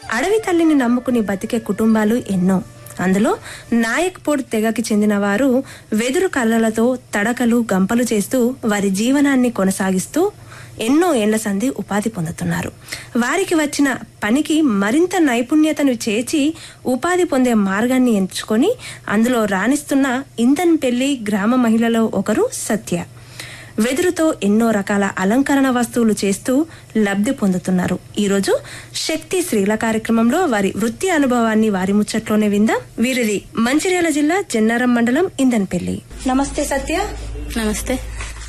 అడవి తల్లిని నమ్ముకుని బతికే కుటుంబాలు ఎన్నో అందులో నాయక్పూడ్ తెగకి చెందిన వారు వెదురు కళ్ళలతో తడకలు గంపలు చేస్తూ వారి జీవనాన్ని కొనసాగిస్తూ ఎన్నో ఏళ్ల సంధి ఉపాధి పొందుతున్నారు వారికి వచ్చిన పనికి మరింత నైపుణ్యతను చేర్చి ఉపాధి పొందే మార్గాన్ని ఎంచుకొని అందులో రాణిస్తున్న ఇంధన్ పెళ్లి గ్రామ మహిళలో ఒకరు సత్య వెదురుతో ఎన్నో రకాల అలంకరణ వస్తువులు చేస్తూ లబ్ధి పొందుతున్నారు ఈరోజు శక్తి శ్రీల కార్యక్రమంలో వారి వృత్తి అనుభవాన్ని వారి ముచ్చట్లోనే విందాం వీరిది మంచిర్యాల జిల్లా జన్నారం మండలం ఇందన్పల్లి నమస్తే సత్య నమస్తే